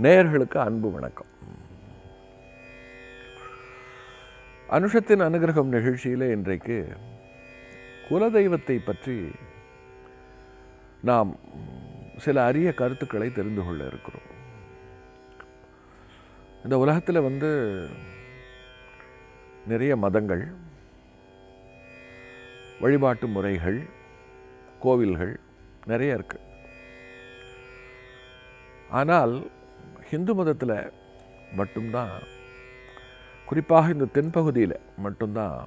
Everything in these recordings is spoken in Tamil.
நேயர்களுக்கு அன்பு வணக்கம் அனுஷத்தின் அனுகிரகம் நிகழ்ச்சியிலே இன்றைக்கு குலதெய்வத்தை பற்றி நாம் சில அரிய கருத்துக்களை தெரிந்து கொள்ள இருக்கிறோம் இந்த உலகத்தில் வந்து நிறைய மதங்கள் வழிபாட்டு முறைகள் கோவில்கள் நிறைய இருக்கு ஆனால் ஹிந்து மதத்தில் மட்டும்தான் குறிப்பாக இந்த தென்பகுதியில் மட்டும்தான்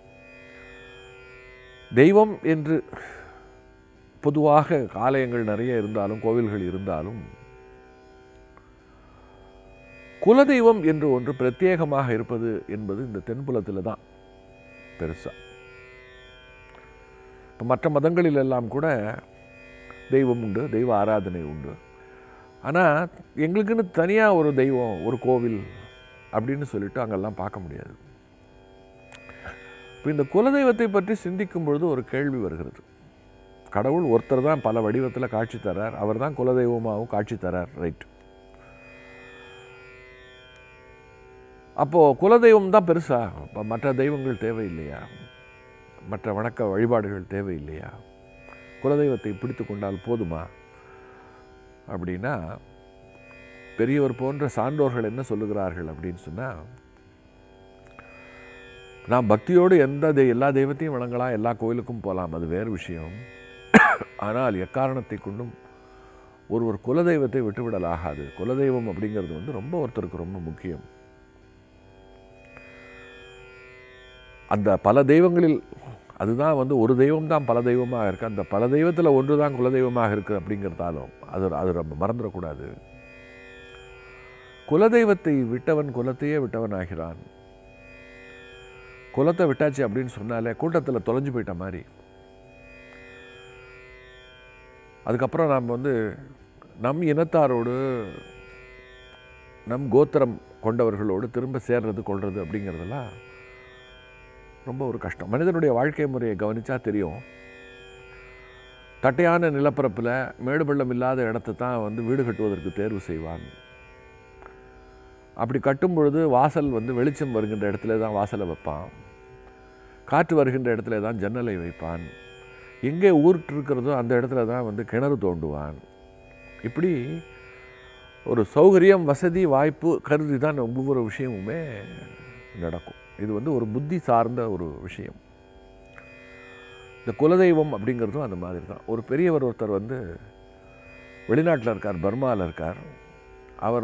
தெய்வம் என்று பொதுவாக ஆலயங்கள் நிறைய இருந்தாலும் கோவில்கள் இருந்தாலும் குலதெய்வம் என்று ஒன்று பிரத்யேகமாக இருப்பது என்பது இந்த தென்புலத்தில் தான் பெருசா இப்போ மற்ற மதங்களில் எல்லாம் கூட தெய்வம் உண்டு தெய்வ ஆராதனை உண்டு ஆனால் எங்களுக்குன்னு தனியாக ஒரு தெய்வம் ஒரு கோவில் அப்படின்னு சொல்லிட்டு அங்கெல்லாம் பார்க்க முடியாது இப்போ இந்த குலதெய்வத்தை பற்றி சிந்திக்கும் பொழுது ஒரு கேள்வி வருகிறது கடவுள் ஒருத்தர் தான் பல வடிவத்தில் காட்சி தரார் அவர் தான் குலதெய்வமாகவும் காட்சி தரார் ரைட் அப்போது குலதெய்வம் தான் பெருசா இப்போ மற்ற தெய்வங்கள் தேவையில்லையா மற்ற வணக்க வழிபாடுகள் தேவையில்லையா குலதெய்வத்தை பிடித்து கொண்டால் போதுமா அப்படின்னா பெரியவர் போன்ற சான்றோர்கள் என்ன சொல்லுகிறார்கள் அப்படின்னு சொன்னால் நான் பக்தியோடு எந்த தெய் எல்லா தெய்வத்தையும் வணங்கலாம் எல்லா கோயிலுக்கும் போகலாம் அது வேறு விஷயம் ஆனால் எக்காரணத்தை கொண்டும் ஒருவர் குலதெய்வத்தை விட்டுவிடல் ஆகாது குலதெய்வம் அப்படிங்கிறது வந்து ரொம்ப ஒருத்தருக்கு ரொம்ப முக்கியம் அந்த பல தெய்வங்களில் அதுதான் வந்து ஒரு தெய்வம் தான் பல தெய்வமாக இருக்குது அந்த பல தெய்வத்தில் ஒன்று தான் குலதெய்வமாக இருக்குது அப்படிங்கிறதாலும் அது அது நம்ம மறந்துடக்கூடாது குலதெய்வத்தை விட்டவன் குலத்தையே விட்டவன் ஆகிறான் குலத்தை விட்டாச்சு அப்படின்னு சொன்னாலே கூட்டத்தில் தொலைஞ்சு போயிட்ட மாதிரி அதுக்கப்புறம் நாம் வந்து நம் இனத்தாரோடு நம் கோத்திரம் கொண்டவர்களோடு திரும்ப சேர்றது கொள்வது அப்படிங்கிறதெல்லாம் ரொம்ப ஒரு கஷ்டம் மனிதனுடைய வாழ்க்கை முறையை கவனித்தா தெரியும் தட்டையான நிலப்பரப்பில் மேடு பள்ளம் இல்லாத இடத்தை தான் வந்து வீடு கட்டுவதற்கு தேர்வு செய்வான் அப்படி கட்டும் பொழுது வாசல் வந்து வெளிச்சம் வருகின்ற இடத்துல தான் வாசலை வைப்பான் காற்று வருகின்ற இடத்துல தான் ஜன்னலை வைப்பான் எங்கே ஊருட்டு இருக்கிறதோ அந்த இடத்துல தான் வந்து கிணறு தோண்டுவான் இப்படி ஒரு சௌகரியம் வசதி வாய்ப்பு கருதி தான் ஒவ்வொரு விஷயமுமே நடக்கும் இது வந்து ஒரு புத்தி சார்ந்த ஒரு விஷயம் இந்த குலதெய்வம் அப்படிங்கிறதும் அந்த மாதிரி தான் ஒரு பெரியவர் ஒருத்தர் வந்து வெளிநாட்டில் இருக்கார் பர்மாவில் இருக்கார் அவர்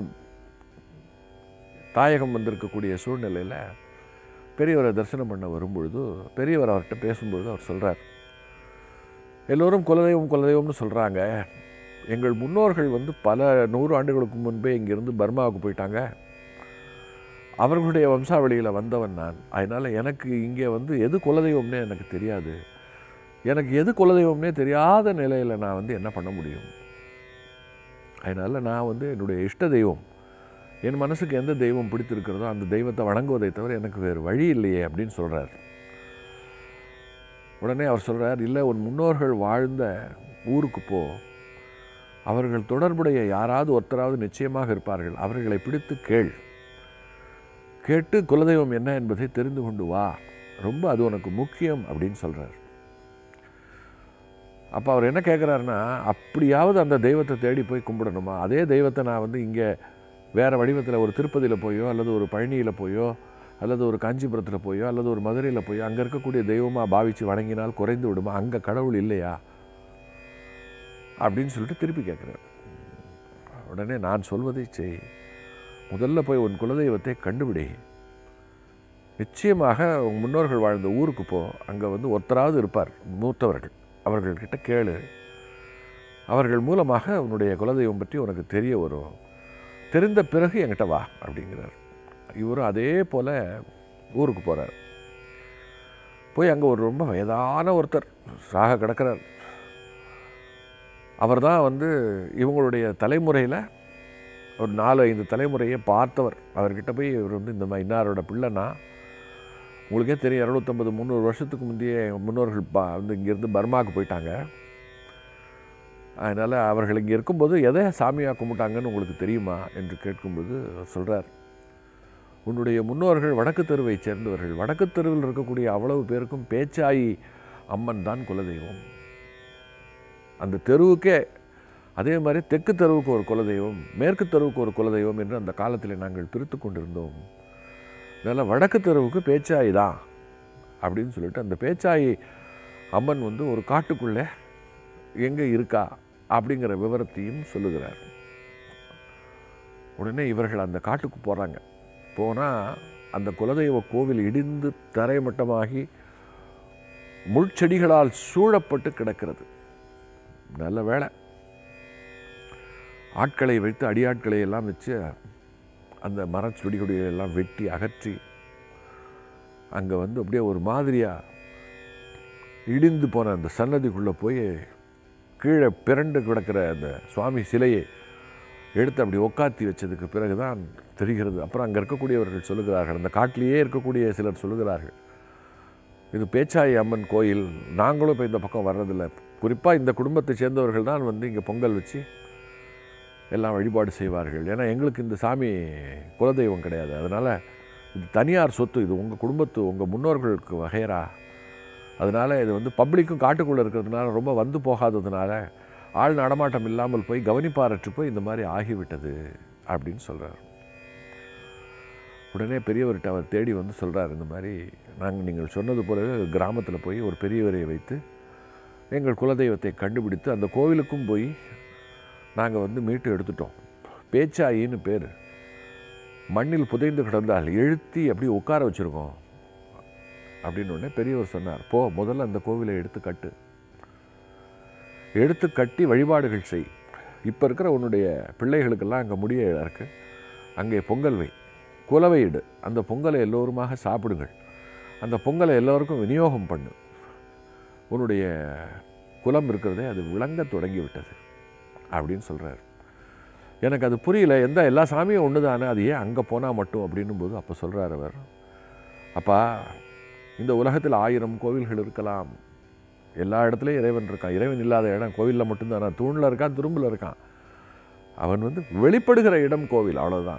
தாயகம் வந்திருக்கக்கூடிய சூழ்நிலையில் பெரியவரை தரிசனம் பண்ண வரும்பொழுது பெரியவர் அவர்கிட்ட பேசும்பொழுது அவர் சொல்கிறார் எல்லோரும் குலதெய்வம் குலதெய்வம்னு சொல்கிறாங்க எங்கள் முன்னோர்கள் வந்து பல நூறு ஆண்டுகளுக்கு முன்பே இங்கேருந்து பர்மாவுக்கு போயிட்டாங்க அவர்களுடைய வம்சாவளியில் வந்தவன் நான் அதனால் எனக்கு இங்கே வந்து எது குலதெய்வம்னே எனக்கு தெரியாது எனக்கு எது குலதெய்வம்னே தெரியாத நிலையில் நான் வந்து என்ன பண்ண முடியும் அதனால் நான் வந்து என்னுடைய இஷ்ட தெய்வம் என் மனசுக்கு எந்த தெய்வம் பிடித்திருக்கிறதோ அந்த தெய்வத்தை வணங்குவதை தவிர எனக்கு வேறு வழி இல்லையே அப்படின்னு சொல்கிறார் உடனே அவர் சொல்கிறார் இல்லை உன் முன்னோர்கள் வாழ்ந்த ஊருக்கு போ அவர்கள் தொடர்புடைய யாராவது ஒருத்தராவது நிச்சயமாக இருப்பார்கள் அவர்களை பிடித்து கேள் கேட்டு குலதெய்வம் என்ன என்பதை தெரிந்து கொண்டு வா ரொம்ப அது உனக்கு முக்கியம் அப்படின்னு சொல்கிறார் அப்போ அவர் என்ன கேட்குறாருன்னா அப்படியாவது அந்த தெய்வத்தை தேடி போய் கும்பிடணுமா அதே தெய்வத்தை நான் வந்து இங்கே வேறு வடிவத்தில் ஒரு திருப்பதியில் போயோ அல்லது ஒரு பழனியில் போயோ அல்லது ஒரு காஞ்சிபுரத்தில் போயோ அல்லது ஒரு மதுரையில் போயோ அங்கே இருக்கக்கூடிய தெய்வமாக பாவித்து வணங்கினால் குறைந்து விடுமா அங்கே கடவுள் இல்லையா அப்படின்னு சொல்லிட்டு திருப்பி கேட்குறார் உடனே நான் சொல்வதை செய் முதல்ல போய் உன் குலதெய்வத்தை கண்டுபிடி நிச்சயமாக உன் முன்னோர்கள் வாழ்ந்த ஊருக்கு போ அங்கே வந்து ஒருத்தராவது இருப்பார் மூத்தவர்கள் அவர்கள்கிட்ட கேளு அவர்கள் மூலமாக உன்னுடைய குலதெய்வம் பற்றி உனக்கு தெரிய வரும் தெரிந்த பிறகு என்கிட்ட வா அப்படிங்கிறார் இவரும் அதே போல் ஊருக்கு போகிறார் போய் அங்கே ஒரு ரொம்ப வயதான ஒருத்தர் சாக கிடக்கிறார் அவர் தான் வந்து இவங்களுடைய தலைமுறையில் ஒரு நாலு ஐந்து தலைமுறையை பார்த்தவர் அவர்கிட்ட போய் இவர் வந்து இந்த மாதிரி இன்னாரோட பிள்ளைனா உங்களுக்கே தெரியும் இரநூத்தம்பது முந்நூறு வருஷத்துக்கு முந்தைய முன்னோர்கள் பா வந்து இங்கேருந்து பர்மாவுக்கு போயிட்டாங்க அதனால் அவர்கள் இங்கே இருக்கும்போது எதை சாமியாக கும்பிட்டாங்கன்னு உங்களுக்கு தெரியுமா என்று கேட்கும்போது சொல்கிறார் உன்னுடைய முன்னோர்கள் வடக்கு தெருவைச் சேர்ந்தவர்கள் வடக்கு தெருவில் இருக்கக்கூடிய அவ்வளவு பேருக்கும் பேச்சாயி அம்மன் தான் குலதெய்வம் அந்த தெருவுக்கே அதே மாதிரி தெற்கு தெருவுக்கு ஒரு குலதெய்வம் மேற்கு தெருவுக்கு ஒரு குலதெய்வம் என்று அந்த காலத்தில் நாங்கள் பிரித்து கொண்டிருந்தோம் அதனால் வடக்கு தெருவுக்கு பேச்சாயி தான் அப்படின்னு சொல்லிட்டு அந்த பேச்சாயி அம்மன் வந்து ஒரு காட்டுக்குள்ளே எங்கே இருக்கா அப்படிங்கிற விவரத்தையும் சொல்லுகிறார் உடனே இவர்கள் அந்த காட்டுக்கு போகிறாங்க போனால் அந்த குலதெய்வ கோவில் இடிந்து தரைமட்டமாகி முள்செடிகளால் சூழப்பட்டு கிடக்கிறது நல்ல வேலை ஆட்களை வைத்து அடியாட்களை எல்லாம் வச்சு அந்த மரச்செடி கொடிகளை எல்லாம் வெட்டி அகற்றி அங்கே வந்து அப்படியே ஒரு மாதிரியாக இடிந்து போன அந்த சன்னதிக்குள்ளே போய் கீழே பிறண்டு கிடக்கிற அந்த சுவாமி சிலையை எடுத்து அப்படி உக்காத்தி வச்சதுக்கு பிறகு தான் தெரிகிறது அப்புறம் அங்கே இருக்கக்கூடியவர்கள் சொல்லுகிறார்கள் அந்த காட்டிலேயே இருக்கக்கூடிய சிலர் சொல்லுகிறார்கள் இது பேச்சாயி அம்மன் கோயில் நாங்களும் இப்போ இந்த பக்கம் வர்றதில்ல குறிப்பாக இந்த குடும்பத்தை சேர்ந்தவர்கள் தான் வந்து இங்கே பொங்கல் வச்சு எல்லாம் வழிபாடு செய்வார்கள் ஏன்னா எங்களுக்கு இந்த சாமி குலதெய்வம் கிடையாது அதனால் இது தனியார் சொத்து இது உங்கள் குடும்பத்து உங்கள் முன்னோர்களுக்கு வகையரா அதனால் இது வந்து பப்ளிக்கும் காட்டுக்குள்ளே இருக்கிறதுனால ரொம்ப வந்து போகாததுனால ஆள் நடமாட்டம் இல்லாமல் போய் கவனிப்பாரற்று போய் இந்த மாதிரி ஆகிவிட்டது அப்படின்னு சொல்கிறார் உடனே பெரியவர்கிட்ட அவர் தேடி வந்து சொல்கிறார் இந்த மாதிரி நாங்கள் நீங்கள் சொன்னது போலவே கிராமத்தில் போய் ஒரு பெரியவரை வைத்து எங்கள் குலதெய்வத்தை கண்டுபிடித்து அந்த கோவிலுக்கும் போய் நாங்கள் வந்து மீட்டு எடுத்துட்டோம் பேச்சாயின்னு பேர் மண்ணில் புதைந்து கிடந்தால் எழுத்தி அப்படி உட்கார வச்சுருக்கோம் அப்படின்னு உடனே பெரியவர் சொன்னார் போ முதல்ல அந்த கோவிலை எடுத்து கட்டு எடுத்து கட்டி வழிபாடுகள் செய் இப்போ இருக்கிற உன்னுடைய பிள்ளைகளுக்கெல்லாம் அங்கே முடிய இருக்குது அங்கே பொங்கல் வை குலவை இடு அந்த பொங்கலை எல்லோருமாக சாப்பிடுங்கள் அந்த பொங்கலை எல்லோருக்கும் விநியோகம் பண்ணு உன்னுடைய குலம் இருக்கிறதே அது விளங்க தொடங்கி விட்டது அப்படின்னு சொல்கிறார் எனக்கு அது புரியல எந்த எல்லா சாமியும் ஒன்று தானே அது ஏன் அங்கே போனால் மட்டும் அப்படின்னும் போது அப்போ சொல்கிறார் அவர் அப்பா இந்த உலகத்தில் ஆயிரம் கோவில்கள் இருக்கலாம் எல்லா இடத்துலையும் இறைவன் இருக்கான் இறைவன் இல்லாத இடம் கோவிலில் மட்டும்தான் தூணில் இருக்கான் துரும்பில் இருக்கான் அவன் வந்து வெளிப்படுகிற இடம் கோவில் அவ்வளோதான்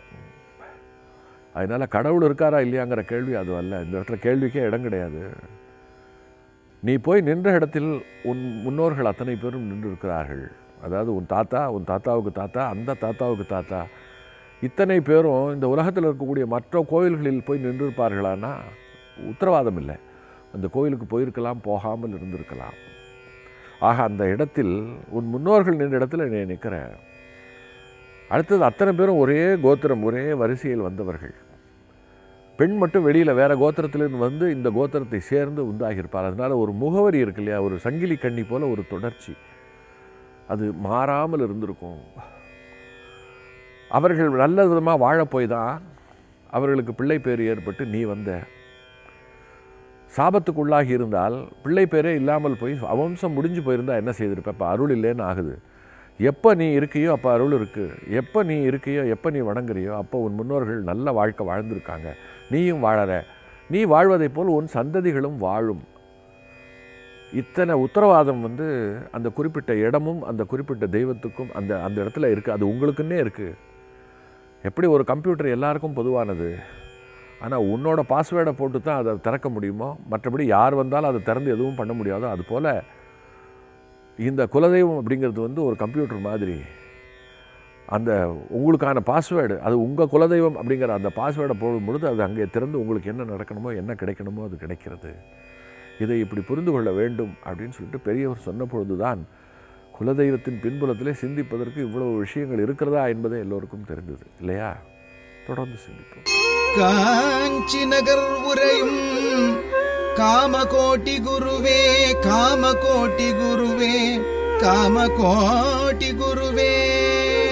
அதனால் கடவுள் இருக்காரா இல்லையாங்கிற கேள்வி அது அல்ல இந்த இடத்துல கேள்விக்கே இடம் கிடையாது நீ போய் நின்ற இடத்தில் உன் முன்னோர்கள் அத்தனை பேரும் நின்று இருக்கிறார்கள் அதாவது உன் தாத்தா உன் தாத்தாவுக்கு தாத்தா அந்த தாத்தாவுக்கு தாத்தா இத்தனை பேரும் இந்த உலகத்தில் இருக்கக்கூடிய மற்ற கோயில்களில் போய் நின்றிருப்பார்களானா உத்தரவாதம் இல்லை அந்த கோயிலுக்கு போயிருக்கலாம் போகாமல் இருந்திருக்கலாம் ஆக அந்த இடத்தில் உன் முன்னோர்கள் நின்ற இடத்துல நீ நிற்கிற அடுத்தது அத்தனை பேரும் ஒரே கோத்திரம் ஒரே வரிசையில் வந்தவர்கள் பெண் மட்டும் வெளியில் வேறு கோத்திரத்திலிருந்து வந்து இந்த கோத்திரத்தை சேர்ந்து உண்டாகியிருப்பார் அதனால் ஒரு முகவரி இருக்கு இல்லையா ஒரு சங்கிலி கண்ணி போல் ஒரு தொடர்ச்சி அது மாறாமல் இருந்திருக்கும் அவர்கள் நல்ல விதமாக வாழப்போய் தான் அவர்களுக்கு பிள்ளை பேர் ஏற்பட்டு நீ வந்த சாபத்துக்குள்ளாகி இருந்தால் பிள்ளை பேரே இல்லாமல் போய் வம்சம் முடிஞ்சு போயிருந்தா என்ன செய்திருப்ப இப்போ அருள் இல்லைன்னு ஆகுது எப்போ நீ இருக்கியோ அப்போ அருள் இருக்குது எப்போ நீ இருக்கியோ எப்போ நீ வணங்குறியோ அப்போ உன் முன்னோர்கள் நல்ல வாழ்க்கை வாழ்ந்திருக்காங்க நீயும் வாழற நீ வாழ்வதைப் போல் உன் சந்ததிகளும் வாழும் இத்தனை உத்தரவாதம் வந்து அந்த குறிப்பிட்ட இடமும் அந்த குறிப்பிட்ட தெய்வத்துக்கும் அந்த அந்த இடத்துல இருக்குது அது உங்களுக்குன்னே இருக்குது எப்படி ஒரு கம்ப்யூட்டர் எல்லாருக்கும் பொதுவானது ஆனால் உன்னோட பாஸ்வேர்டை போட்டு தான் அதை திறக்க முடியுமோ மற்றபடி யார் வந்தாலும் அதை திறந்து எதுவும் பண்ண முடியாதோ அதுபோல் இந்த குலதெய்வம் அப்படிங்கிறது வந்து ஒரு கம்ப்யூட்டர் மாதிரி அந்த உங்களுக்கான பாஸ்வேர்டு அது உங்கள் குலதெய்வம் அப்படிங்கிற அந்த பாஸ்வேர்டை போடும் பொழுது அது அங்கே திறந்து உங்களுக்கு என்ன நடக்கணுமோ என்ன கிடைக்கணுமோ அது கிடைக்கிறது இதை இப்படி புரிந்து கொள்ள வேண்டும் அப்படின்னு சொல்லிட்டு பெரியவர் சொன்ன பொழுதுதான் குலதெய்வத்தின் பின்புலத்திலே சிந்திப்பதற்கு இவ்வளவு விஷயங்கள் இருக்கிறதா என்பதை எல்லோருக்கும் தெரிந்தது இல்லையா தொடர்ந்து சிந்திப்போம் காஞ்சி நகர் உரையும் காமகோட்டி குருவே காமகோட்டி குருவே காமகோட்டி குருவே